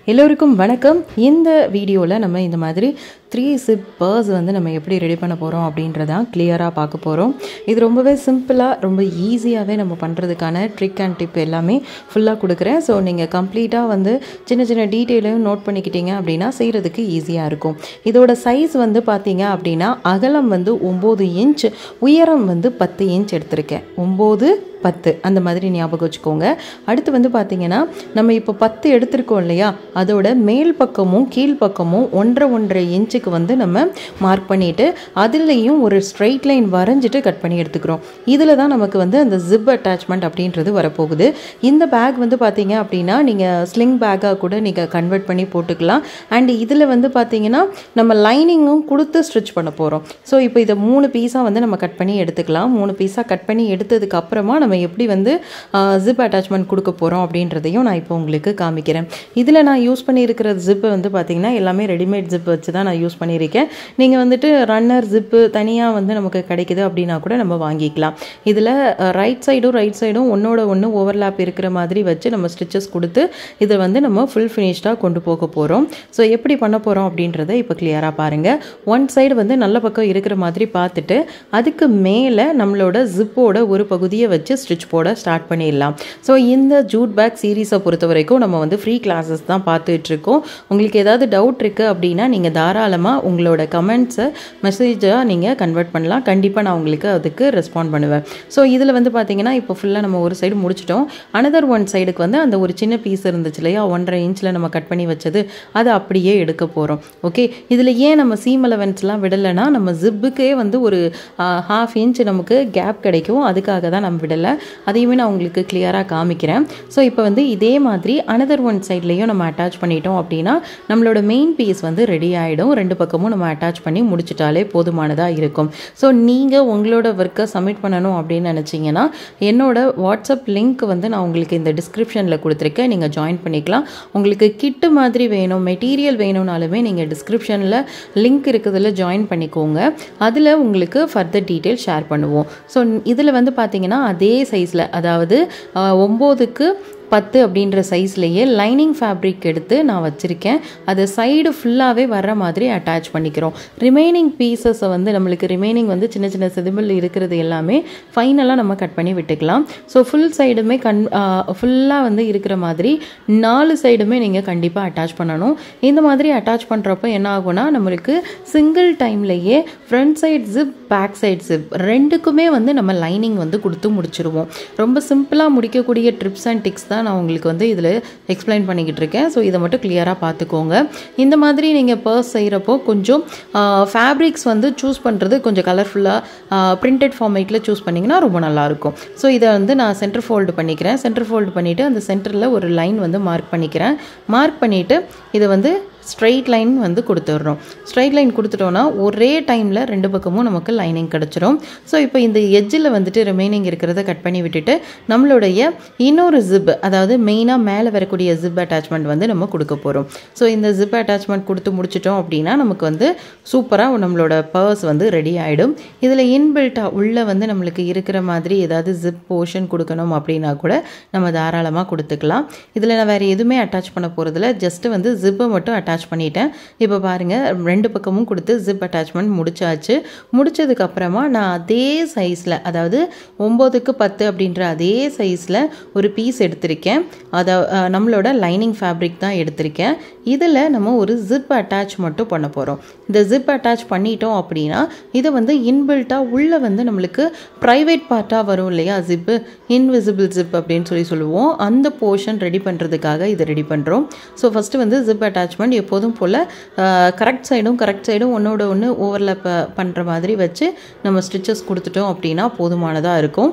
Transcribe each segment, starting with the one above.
எல்லோருக்கும் வணக்கம் இந்த வீடியோவில் நம்ம இந்த மாதிரி த்ரீ சிப் பர்ஸ் வந்து நம்ம எப்படி ரெடி பண்ண போகிறோம் அப்படின்றதான் கிளியராக பார்க்க போகிறோம் இது ரொம்பவே சிம்பிளாக ரொம்ப ஈஸியாகவே நம்ம பண்ணுறதுக்கான ட்ரிக் அண்ட் டிப் எல்லாமே ஃபுல்லாக கொடுக்குறேன் ஸோ நீங்கள் கம்ப்ளீட்டாக வந்து சின்ன சின்ன டீட்டெயிலையும் நோட் பண்ணிக்கிட்டீங்க அப்படின்னா செய்கிறதுக்கு ஈஸியாக இருக்கும் இதோட சைஸ் வந்து பார்த்தீங்க அப்படின்னா அகலம் வந்து ஒம்பது இன்ச் உயரம் வந்து பத்து இன்ச் எடுத்திருக்கேன் ஒம்பது பத்து அந்த மாதிரி ஞாபகம் வச்சுக்கோங்க அடுத்து வந்து பார்த்தீங்கன்னா நம்ம இப்போ பத்து எடுத்திருக்கோம் இல்லையா அதோட மேல் பக்கமும் கீழ் பக்கமும் ஒன்றரை ஒன்றரை இன்ச்சுக்கு வந்து நம்ம மார்க் பண்ணிவிட்டு அதுலேயும் ஒரு ஸ்ட்ரைட் லைன் வரைஞ்சிட்டு கட் பண்ணி எடுத்துக்கிறோம் இதில் தான் நமக்கு வந்து அந்த ஜிப் அட்டாச்மெண்ட் அப்படின்றது வரப்போகுது இந்த பேக் வந்து பார்த்தீங்க அப்படின்னா நீங்கள் ஸ்லிங் பேக்காக கூட நீங்கள் கன்வெர்ட் பண்ணி போட்டுக்கலாம் அண்ட் இதில் வந்து பார்த்தீங்கன்னா நம்ம லைனிங்கும் கொடுத்து ஸ்டிச் பண்ண போகிறோம் ஸோ இப்போ இதை மூணு பீஸாக வந்து நம்ம கட் பண்ணி எடுத்துக்கலாம் மூணு பீஸாக கட் பண்ணி எடுத்ததுக்கு அப்புறமா நம்ம எப்படி வந்து ஜிப் அட்டாச்மெண்ட் கொடுக்க போகிறோம் அப்படின்றதையும் நான் இப்போ உங்களுக்கு காமிக்கிறேன் இதில் நான் யூஸ் பண்ணியிருக்கிற ஜிப்பு வந்து பார்த்திங்கன்னா எல்லாமே ரெடிமேட் ஜிப் வச்சு தான் நான் யூஸ் பண்ணியிருக்கேன் நீங்கள் வந்துட்டு ரன்னர் ஜிப்பு தனியாக வந்து நமக்கு கிடைக்குது அப்படின்னா கூட நம்ம வாங்கிக்கலாம் இதில் ரைட் சைடும் ரைட் சைடும் ஒன்றோட ஒன்று ஓவர்லாப் இருக்கிற மாதிரி வச்சு நம்ம ஸ்டிச்சஸ் கொடுத்து இதை வந்து நம்ம ஃபுல் ஃபினிஷ்டாக கொண்டு போக போகிறோம் ஸோ எப்படி பண்ண போகிறோம் அப்படின்றத இப்போ கிளியராக பாருங்கள் ஒன் சைடு வந்து நல்ல பக்கம் இருக்கிற மாதிரி பார்த்துட்டு அதுக்கு மேலே நம்மளோட ஜிப்போட ஒரு பகுதியை வச்சு ஸ்டிச் போட ஸ்டார்ட் பண்ணிடலாம் ஸோ இந்த ஜூட் பேக் சீரீஸை பொறுத்த வரைக்கும் நம்ம வந்து ஃப்ரீ கிளாஸஸ் தான் பார்த்துட்ருக்கோம் உங்களுக்கு ஏதாவது டவுட் இருக்குது அப்படின்னா நீங்கள் தாராளமாக உங்களோட கமெண்ட்ஸை மெசேஜாக நீங்கள் கன்வெர்ட் பண்ணலாம் கண்டிப்பாக நான் உங்களுக்கு அதுக்கு ரெஸ்பாண்ட் பண்ணுவேன் ஸோ இதில் வந்து பார்த்தீங்கன்னா இப்போ ஃபுல்லாக நம்ம ஒரு சைடு முடிச்சிட்டோம் அனதர் ஒன் சைடுக்கு வந்து அந்த ஒரு சின்ன பீஸ் இருந்துச்சு இல்லையா ஒன்றரை இன்ச்சில் நம்ம கட் பண்ணி வச்சது அதை அப்படியே எடுக்க போகிறோம் ஓகே இதில் ஏன் நம்ம சீம் அலவன்ஸ்லாம் விடலைன்னா நம்ம ஜிப்புக்கே வந்து ஒரு ஹாஃப் இன்ச் நமக்கு கேப் கிடைக்கும் அதுக்காக தான் நம்ம விடலை அதையுமே நான் உங்களுக்கு கிளியராக காமிக்கிறேன் ஸோ இப்போ வந்து இதே மாதிரி அனதர் ஒன் சைட்லேயும் நம்ம அட்டாச் பண்ணிட்டோம் அப்படின்னா நம்மளோட மெயின் பீஸ் வந்து ரெடி ஆகிடும் ரெண்டு பக்கமும் நம்ம அட்டாச் பண்ணி முடிச்சிட்டாலே போதுமானதாக இருக்கும் ஸோ நீங்கள் உங்களோட ஒர்க்கை சப்மிட் பண்ணணும் அப்படின்னு நினச்சிங்கன்னா என்னோட வாட்ஸ்அப் லிங்க் வந்து நான் உங்களுக்கு இந்த டிஸ்கிரிப்ஷனில் கொடுத்துருக்கேன் நீங்கள் ஜாயின் பண்ணிக்கலாம் உங்களுக்கு கிட்டு மாதிரி வேணும் மெட்டீரியல் வேணும்னாலுமே நீங்கள் டிஸ்கிரிப்ஷனில் லிங்க் இருக்கிறதுல ஜாயின் பண்ணிக்கோங்க அதில் உங்களுக்கு ஃபர்தர் டீட்டெயில் ஷேர் பண்ணுவோம் ஸோ இதில் வந்து பார்த்தீங்கன்னா அதே சைஸில் அதாவது ஒம்போதுக்கு பத்து அப்படின்ற சைஸ்லேயே லைனிங் ஃபேப்ரிக் எடுத்து நான் வச்சுருக்கேன் அதை சைடு ஃபுல்லாகவே வர்ற மாதிரி அட்டாச் பண்ணிக்கிறோம் ரிமைனிங் பீசஸை வந்து நம்மளுக்கு ரிமைனிங் வந்து சின்ன சின்ன செதிமல் இருக்கிறது எல்லாமே ஃபைனலாக நம்ம கட் பண்ணி விட்டுக்கலாம் ஸோ ஃபுல் சைடுமே கண் ஃபுல்லாக வந்து இருக்கிற மாதிரி நாலு சைடுமே நீங்கள் கண்டிப்பாக அட்டாச் பண்ணணும் இந்த மாதிரி அட்டாச் பண்ணுறப்போ என்ன ஆகும்னா நம்மளுக்கு சிங்கிள் டைம்லேயே front side zip back side zip ரெண்டுக்குமே வந்து நம்ம லைனிங் வந்து கொடுத்து முடிச்சிருவோம் ரொம்ப சிம்பிளாக முடிக்கக்கூடிய ட்ரிப்ஸ் அண்ட் டிக்ஸ் தான் நான் உங்களுக்கு வந்து இதில் எக்ஸ்பிளைன் பண்ணிக்கிட்டு இருக்கேன் ஸோ இதை மட்டும் கிளியராக பார்த்துக்கோங்க இந்த மாதிரி நீங்கள் பர்ஸ் செய்கிறப்போ கொஞ்சம் ஃபேப்ரிக்ஸ் வந்து சூஸ் பண்ணுறது கொஞ்சம் கலர்ஃபுல்லாக பிரிண்டட் ஃபார்மேட்டில் சூஸ் பண்ணிங்கன்னா ரொம்ப நல்லாயிருக்கும் ஸோ இதை வந்து நான் சென்டர் ஃபோல்டு பண்ணிக்கிறேன் சென்டர் ஃபோல்டு பண்ணிவிட்டு அந்த சென்டரில் ஒரு லைன் வந்து மார்க் பண்ணிக்கிறேன் மார்க் பண்ணிவிட்டு இதை வந்து ஸ்ட்ரைட் லைன் வந்து கொடுத்துட்றோம் ஸ்ட்ரைட் லைன் கொடுத்துட்டோன்னா ஒரே டைமில் ரெண்டு பக்கமும் நமக்கு லைனிங் கிடச்சிரும் ஸோ இப்போ இந்த எஜ்ஜில் வந்துட்டு ரிமைனிங் இருக்கிறத கட் பண்ணி விட்டுட்டு நம்மளுடைய இன்னொரு ஜிப் அதாவது மெயினாக மேலே வரக்கூடிய ஜிப் அட்டாச்மெண்ட் வந்து நம்ம கொடுக்க போகிறோம் ஸோ இந்த ஜிப் அட்டாச்மெண்ட் கொடுத்து முடிச்சிட்டோம் அப்படின்னா நமக்கு வந்து சூப்பராக நம்மளோட பர்ஸ் வந்து ரெடி ஆகிடும் இதில் இன்பில்ட்டாக உள்ளே வந்து நம்மளுக்கு இருக்கிற மாதிரி ஏதாவது ஜிப் போர்ஷன் கொடுக்கணும் அப்படின்னா கூட நம்ம தாராளமாக கொடுத்துக்கலாம் இதில் நான் வேறு எதுவுமே அட்டாச் பண்ண போகிறதில்ல ஜஸ்ட்டு வந்து ஜிப்பை மட்டும் அட்டாச் அட்டாச் பண்ணிட்டேன் இப்போ பாருங்கள் ரெண்டு பக்கமும் கொடுத்து ஜிப் அட்டாச்மெண்ட் முடிச்சாச்சு முடிச்சதுக்கப்புறமா நான் அதே சைஸில் அதாவது ஒம்போதுக்கு பத்து அப்படின்ற அதே சைஸில் ஒரு பீஸ் எடுத்திருக்கேன் அதை நம்மளோட லைனிங் ஃபேப்ரிக் தான் எடுத்திருக்கேன் இதில் நம்ம ஒரு ஜிப் அட்டாச் மட்டும் பண்ண போகிறோம் இந்த ஜிப் அட்டாச் பண்ணிட்டோம் அப்படின்னா இதை வந்து இன்பில்ட்டாக உள்ளே வந்து நம்மளுக்கு ப்ரைவேட் பார்ட்டாக வரும் இல்லையா ஜிப்பு இன்விசிபிள் ஜிப் அப்படின்னு சொல்லி சொல்லுவோம் அந்த போர்ஷன் ரெடி பண்ணுறதுக்காக இதை ரெடி பண்ணுறோம் ஸோ ஃபஸ்ட்டு வந்து ஜிப் அட்டாச்மெண்ட் எப்போதும் போல் கரெக்ட் சைடும் கரெக்ட் சைடும் ஒன்றோட ஒன்று ஓவர்லேப் பண்ணுற மாதிரி வச்சு நம்ம ஸ்டிச்சஸ் கொடுத்துட்டோம் அப்படின்னா போதுமானதாக இருக்கும்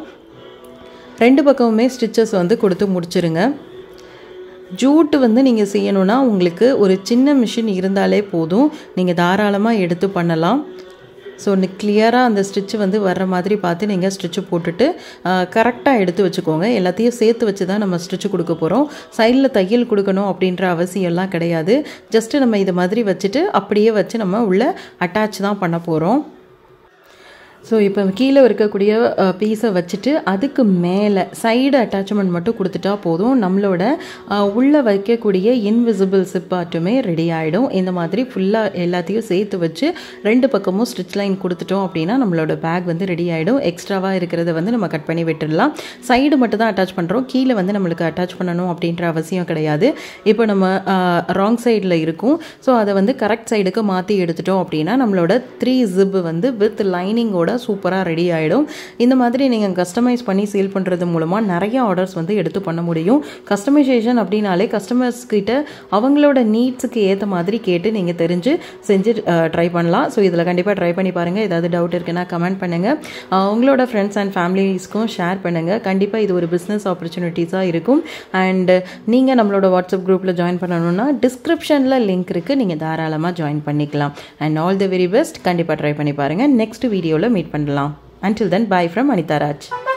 ரெண்டு பக்கமுமே ஸ்டிச்சஸ் வந்து கொடுத்து முடிச்சிருங்க ஜூட்டு வந்து நீங்கள் செய்யணுன்னா உங்களுக்கு ஒரு சின்ன மிஷின் இருந்தாலே போதும் நீங்கள் தாராளமாக எடுத்து பண்ணலாம் ஸோ கிளியராக அந்த ஸ்டிச்சு வந்து வர்ற மாதிரி பார்த்து நீங்கள் ஸ்டிச்சு போட்டுட்டு கரெக்டாக எடுத்து வச்சுக்கோங்க எல்லாத்தையும் சேர்த்து வச்சு தான் நம்ம ஸ்டிச்சு கொடுக்க போகிறோம் சைடில் தையல் கொடுக்கணும் அப்படின்ற அவசியம்லாம் கிடையாது ஜஸ்ட்டு நம்ம இது மாதிரி வச்சுட்டு அப்படியே வச்சு நம்ம உள்ள அட்டாச் தான் பண்ண போகிறோம் ஸோ இப்போ கீழே இருக்கக்கூடிய பீஸை வச்சுட்டு அதுக்கு மேலே சைடு அட்டாச்மெண்ட் மட்டும் கொடுத்துட்டா போதும் நம்மளோட உள்ளே வைக்கக்கூடிய இன்விசிபிள் சிப்பாட்டுமே ரெடி ஆகிடும் இந்த மாதிரி ஃபுல்லாக எல்லாத்தையும் சேர்த்து வச்சு ரெண்டு பக்கமும் ஸ்டிச் லைன் கொடுத்துட்டோம் அப்படின்னா நம்மளோட பேக் வந்து ரெடி ஆகிடும் எக்ஸ்ட்ராவாக இருக்கிறத வந்து நம்ம கட் பண்ணி விட்டுடலாம் சைடு மட்டும் தான் அட்டாச் பண்ணுறோம் கீழே வந்து நம்மளுக்கு அட்டாச் பண்ணணும் அப்படின்ற அவசியம் கிடையாது இப்போ நம்ம ராங் சைடில் இருக்கும் ஸோ அதை வந்து கரெக்ட் சைடுக்கு மாற்றி எடுத்துட்டோம் அப்படின்னா நம்மளோட த்ரீ ஜிப் வந்து வித் லைனிங்கோட சூப்பராக ரெடி ஆகிடும் இந்த மாதிரி நீங்கள் கஸ்டமைஸ் பண்ணி சேல் பண்ணுறது மூலமாக நிறைய ஆர்டர்ஸ் வந்து எடுத்து பண்ண முடியும் கஸ்டமைசேஷன் அப்படின்னாலே கஸ்டமர்ஸ் கிட்ட அவங்களோட நீட்ஸுக்கு ஏற்ற மாதிரி கேட்டு நீங்கள் தெரிஞ்சு செஞ்சு ட்ரை பண்ணலாம் ஸோ இதில் கண்டிப்பாக ட்ரை பண்ணி பாருங்கள் ஏதாவது டவுட் இருக்குன்னா கமெண்ட் பண்ணுங்கள் உங்களோட ஃப்ரெண்ட்ஸ் அண்ட் ஃபேமிலிஸ்க்கும் ஷேர் பண்ணுங்கள் கண்டிப்பாக இது ஒரு பிஸ்னஸ் ஆப்பர்ச்சுனிட்டிஸாக இருக்கும் அண்ட் நீங்கள் நம்மளோட வாட்ஸ்அப் குரூப்பில் ஜாயின் பண்ணணும்னா டிஸ்கிரிப்ஷனில் லிங்க் இருக்குது நீங்கள் தாராளமாக ஜாயின் பண்ணிக்கலாம் and all the very best கண்டிப்பாக ட்ரை பண்ணி பாருங்கள் நெக்ஸ்ட் வீடியோவில் மீட் பண்ணலாம் until then bye from Anita Raj